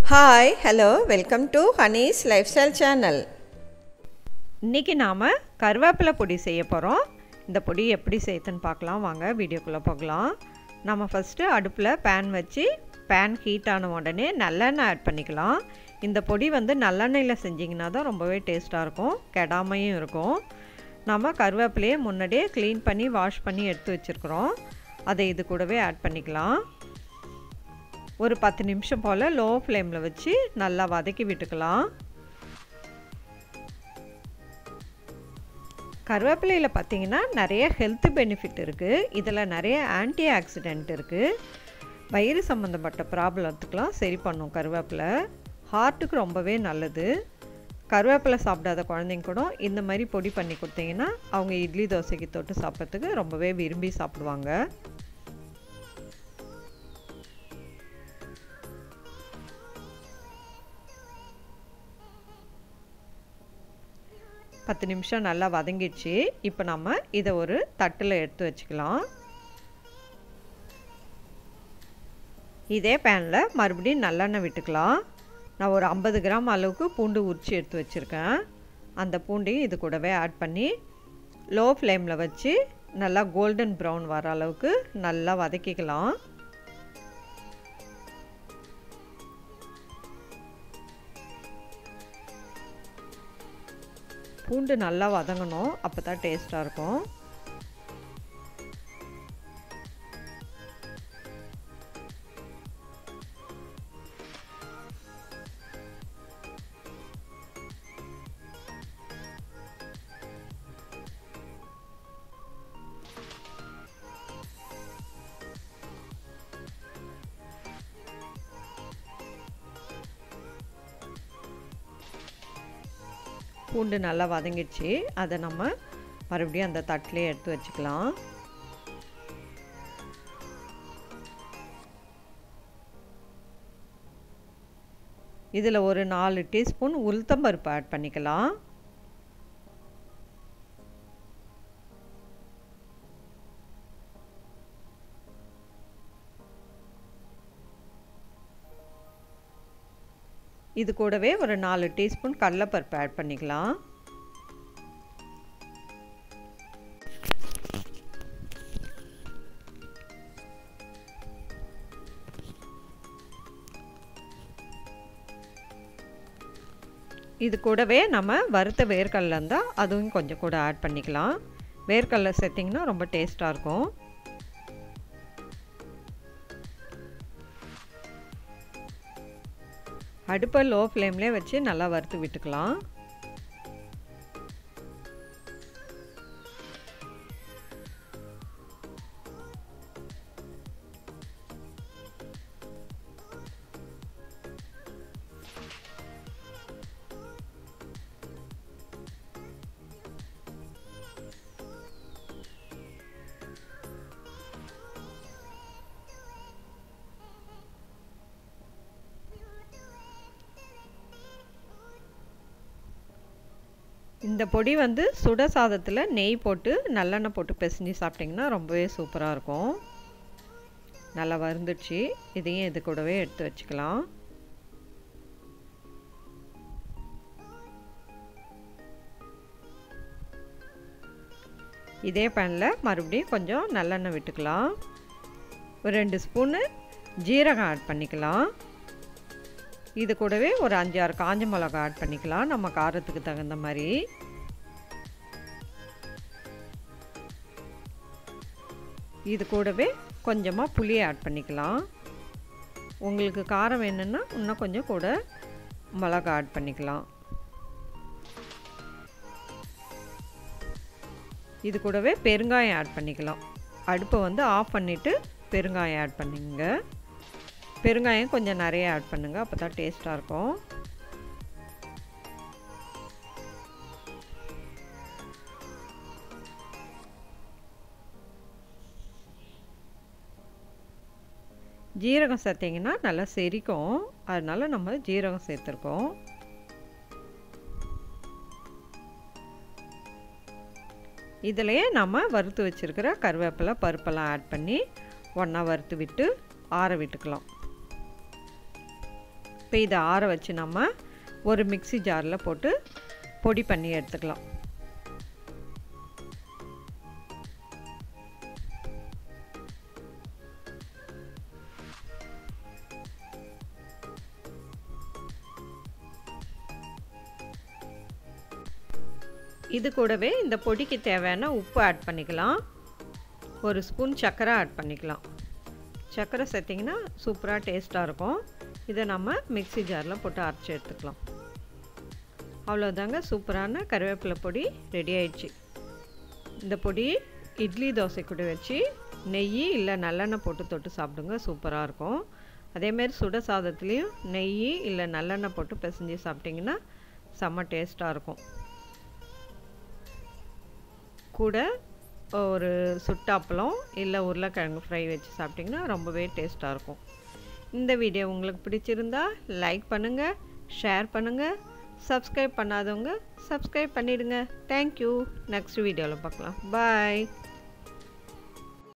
hi hello welcome to Honey's lifestyle channel இன்றைக்கி நாம் கருவேப்பிலை பொடி செய்ய போகிறோம் இந்த பொடி எப்படி செய்யுதுன்னு பார்க்கலாம் வாங்க வீடியோக்குள்ளே போகலாம் நம்ம ஃபஸ்ட்டு அடுப்பில் பேன் வச்சு பேன் ஹீட் ஆன உடனே நல்லெண்ணெய் ஆட் பண்ணிக்கலாம் இந்த பொடி வந்து நல்லெண்ணெயில் செஞ்சிங்கன்னா தான் ரொம்பவே டேஸ்ட்டாக இருக்கும் கெடாமையும் இருக்கும் நம்ம கருவேப்பிலையே முன்னாடியே க்ளீன் பண்ணி வாஷ் பண்ணி எடுத்து வச்சுருக்குறோம் அதை இது கூடவே ஆட் பண்ணிக்கலாம் ஒரு பத்து நிமிஷம் போல் லோ ஃப்ளேமில் வச்சு நல்லா வதக்கி விட்டுக்கலாம் கருவேப்பிலையில் பார்த்தீங்கன்னா நிறைய ஹெல்த் பெனிஃபிட் இருக்குது இதில் நிறைய ஆன்டி ஆக்சிடென்ட் இருக்குது வயிறு சம்மந்தப்பட்ட ப்ராப்ளத்துக்கெலாம் சரி பண்ணும் கருவேப்பிலை ஹார்ட்டுக்கு ரொம்பவே நல்லது கருவேப்பிலை சாப்பிடாத குழந்தைங்க கூட இந்த மாதிரி பொடி பண்ணி கொடுத்தீங்கன்னா அவங்க இட்லி தோசைக்கு தொட்டு சாப்பிட்றதுக்கு ரொம்பவே விரும்பி சாப்பிடுவாங்க பத்து நிமிஷம் நல்லா வதங்கிடுச்சு இப்போ நம்ம இதை ஒரு தட்டில் எடுத்து வச்சுக்கலாம் இதே பேனில் மறுபடியும் நல்லெண்ணெய் விட்டுக்கலாம் நான் ஒரு ஐம்பது கிராம் அளவுக்கு பூண்டு உரித்து எடுத்து வச்சுருக்கேன் அந்த பூண்டையும் இது கூடவே ஆட் பண்ணி லோ ஃப்ளேமில் வச்சு நல்லா கோல்டன் ப்ரௌன் வர அளவுக்கு நல்லா வதக்கிக்கலாம் பூண்டு நல்லா வதங்கணும் அப்போ தான் டேஸ்ட்டாக இருக்கும் பூண்டு நல்லா வதங்கிடுச்சு அதை நம்ம மறுபடியும் அந்த தட்டிலே எடுத்து வச்சுக்கலாம் இதில் ஒரு நாலு டீஸ்பூன் உளுத்தம்பருப்பு ஆட் பண்ணிக்கலாம் இது கூடவே ஒரு நாலு டீஸ்பூன் கடலைப்பருப்பு ஆட் பண்ணிக்கலாம் இது கூடவே நம்ம வறுத்த வேர்க்கடலை இருந்தால் அதுவும் கொஞ்சம் கூட ஆட் பண்ணிக்கலாம் வேர்க்கடலை சேர்த்திங்கன்னா ரொம்ப டேஸ்ட்டாக இருக்கும் அடுப்பை லோ ஃப்ளேம்லேயே வச்சு நல்லா வறுத்து விட்டுக்கலாம் இந்த பொடி வந்து சுட சாதத்தில் நெய் போட்டு நல்லெண்ணெய் போட்டு பிசைஞ்சு சாப்பிட்டிங்கன்னா ரொம்பவே சூப்பராக இருக்கும் நல்லா வருந்துச்சு இதையும் இது கூடவே எடுத்து வச்சுக்கலாம் இதே பேனில் மறுபடியும் கொஞ்சம் நல்லெண்ணெய் விட்டுக்கலாம் ஒரு ரெண்டு ஸ்பூனு ஜீரகம் ஆட் பண்ணிக்கலாம் இது கூடவே ஒரு அஞ்சு ஆறு காஞ்ச மிளகா ஆட் பண்ணிக்கலாம் நம்ம காரத்துக்கு தகுந்த மாதிரி இது கூடவே கொஞ்சமாக புளி ஆட் பண்ணிக்கலாம் உங்களுக்கு காரம் வேணும்னா இன்னும் கொஞ்சம் கூட மிளகா ஆட் பண்ணிக்கலாம் இது கூடவே பெருங்காயம் ஆட் பண்ணிக்கலாம் அடுப்பை வந்து ஆஃப் பண்ணிவிட்டு பெருங்காயம் ஆட் பண்ணிங்க பெருங்காயம் கொஞ்சம் நிறைய ஆட் பண்ணுங்கள் அப்போ தான் டேஸ்ட்டாக இருக்கும் ஜீரகம் சேர்த்திங்கன்னா நல்லா செரிக்கும் அதனால் நம்ம ஜீரகம் சேர்த்துருக்கோம் இதிலையே நம்ம வறுத்து வச்சுருக்கிற கருவேப்பிலை பருப்பெல்லாம் ஆட் பண்ணி ஒன்றா வறுத்து விட்டு ஆற விட்டுக்கலாம் இப்போ இதை ஆற வச்சு நம்ம ஒரு மிக்சி ஜாரில் போட்டு பொடி பண்ணி எடுத்துக்கலாம் இது கூடவே இந்த பொடிக்கு தேவையான உப்பு ஆட் பண்ணிக்கலாம் ஒரு ஸ்பூன் சர்க்கரை ஆட் பண்ணிக்கலாம் சர்க்கரை சேர்த்திங்கன்னா சூப்பராக டேஸ்ட்டாக இருக்கும் இதை நம்ம மிக்சி ஜாரில் போட்டு அரைச்சி எடுத்துக்கலாம் அவ்வளோதாங்க சூப்பரான கருவேப்பிலை பொடி ரெடி ஆயிடுச்சு இந்த பொடி இட்லி தோசை கூட வச்சு நெய் இல்லை நல்லெண்ணெய் போட்டு தொட்டு சாப்பிடுங்க சூப்பராக இருக்கும் அதேமாரி சுட சாதத்துலேயும் நெய் இல்லை நல்லெண்ணெய் போட்டு பிசைஞ்சு சாப்பிட்டிங்கன்னா செம்ம டேஸ்ட்டாக இருக்கும் கூட ஒரு சுட்டாப்பளம் இல்லை உருளைக்கிழங்கு ஃப்ரை வச்சு சாப்பிட்டிங்கன்னா ரொம்பவே டேஸ்ட்டாக இருக்கும் இந்த வீடியோ உங்களுக்கு பிடிச்சிருந்தா லைக் பண்ணுங்கள் ஷேர் பண்ணுங்கள் சப்ஸ்கிரைப் பண்ணாதவங்க சப்ஸ்கிரைப் பண்ணிடுங்க தேங்க்யூ நெக்ஸ்ட் வீடியோவில் பார்க்கலாம் பாய்